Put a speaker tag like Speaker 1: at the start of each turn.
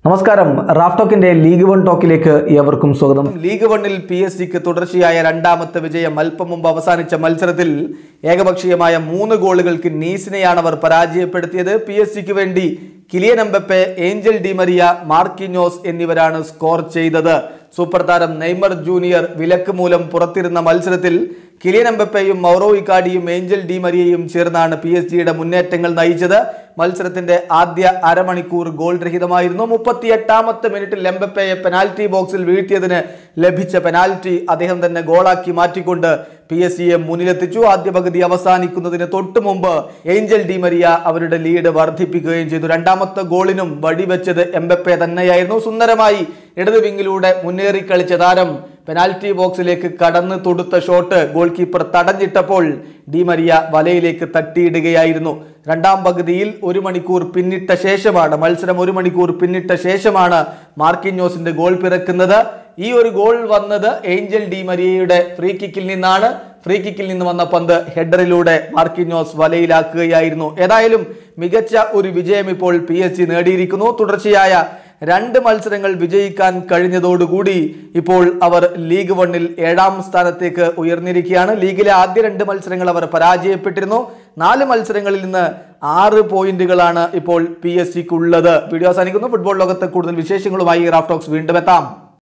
Speaker 1: നമസ്കാരം റാഫ് ടോക്കിന്റെ ലീഗ് വൺ ടോക്കിലേക്ക് ഏവർക്കും സ്വാഗതം ലീഗ് വണ്ണിൽ പി എസ് ജിക്ക് തുടർച്ചയായ രണ്ടാമത്തെ വിജയം അല്പം മുമ്പ് അവസാനിച്ച മത്സരത്തിൽ ഏകപക്ഷീയമായ മൂന്ന് ഗോളുകൾക്ക് നീസിനെയാണ് അവർ പരാജയപ്പെടുത്തിയത് പി എസ് ജിക്ക് വേണ്ടി Kylian Mbappe Angel Di Maria Marquinhos എന്നിവരാണ് സ്കോർ ചെയ്തത് സൂപ്പർ താരം നെയ്മർ ജൂനിയർ വിലക്ക് മൂലം പുറത്തിരുന്ന മത്സരത്തിൽ കിലിയൻ എംബപ്പയും മൗറോ ഇക്കാഡിയും ഏഞ്ചൽ ഡിമരിയയും ചേർന്നാണ് പി എസ് ജിയുടെ മുന്നേറ്റങ്ങൾ നയിച്ചത് മത്സരത്തിന്റെ ആദ്യ അരമണിക്കൂർ ഗോൾ രഹിതമായിരുന്നു മുപ്പത്തി എട്ടാമത്തെ മിനിറ്റിൽ എംബപ്പയെ പെനാൽറ്റി ബോക്സിൽ വീഴ്ത്തിയതിന് ലഭിച്ച പെനാൽറ്റി അദ്ദേഹം തന്നെ ഗോളാക്കി മാറ്റിക്കൊണ്ട് പി എസ് സിയെ മുന്നിലെത്തിച്ചു ആദ്യ പകുതി അവസാനിക്കുന്നതിന് തൊട്ടു മുമ്പ് ഏഞ്ചൽ ഡിമരിയ അവരുടെ ലീഡ് വർദ്ധിപ്പിക്കുകയും ചെയ്തു രണ്ടാമത്തെ ഗോളിനും വടിവെച്ചത് എംബപ്പെ തന്നെയായിരുന്നു സുന്ദരമായി ഇടത് വിങ്ങിലൂടെ മുന്നേറി കളിച്ച താരം പെനാൽറ്റി ബോക്സിലേക്ക് കടന്ന് തൊടുത്ത ഷോട്ട് ഗോൾ കീപ്പർ തടഞ്ഞിട്ടപ്പോൾ ഡിമരിയ വലയിലേക്ക് തട്ടിയിടുകയായിരുന്നു രണ്ടാം പകുതിയിൽ ഒരു മണിക്കൂർ പിന്നിട്ട ശേഷമാണ് മത്സരം ഒരു മണിക്കൂർ പിന്നിട്ട ശേഷമാണ് മാർക്കിന്യോസിന്റെ ഗോൾ പിറക്കുന്നത് ഈ ഒരു ഗോൾ വന്നത് ഏഞ്ചൽ ഡി മരിയയുടെ ഫ്രീ കിക്കിൽ നിന്നാണ് ഫ്രീ കിക്കിൽ നിന്ന് വന്ന പന്ത് ഹെഡറിലൂടെ മാർക്കിന്യോസ് വലയിലാക്കുകയായിരുന്നു ഏതായാലും മികച്ച ഒരു വിജയം ഇപ്പോൾ പി എസ് ജി നേടിയിരിക്കുന്നു തുടർച്ചയായ രണ്ട് മത്സരങ്ങൾ വിജയിക്കാൻ കഴിഞ്ഞതോടുകൂടി ഇപ്പോൾ അവർ ലീഗ് വണ്ണിൽ ഏഴാം സ്ഥാനത്തേക്ക് ഉയർന്നിരിക്കുകയാണ് ലീഗിലെ ആദ്യ രണ്ട് മത്സരങ്ങൾ അവർ പരാജയപ്പെട്ടിരുന്നു നാല് മത്സരങ്ങളിൽ നിന്ന് ആറ് പോയിന്റുകളാണ് ഇപ്പോൾ പി എസ് ജിക്ക് ഉള്ളത് വീഡിയോ അവസാനിക്കുന്നു ഫുട്ബോൾ ലോകത്തെ കൂടുതൽ വിശേഷങ്ങളുമായി റാഫ്റ്റോക്സ് വീണ്ടും എത്താം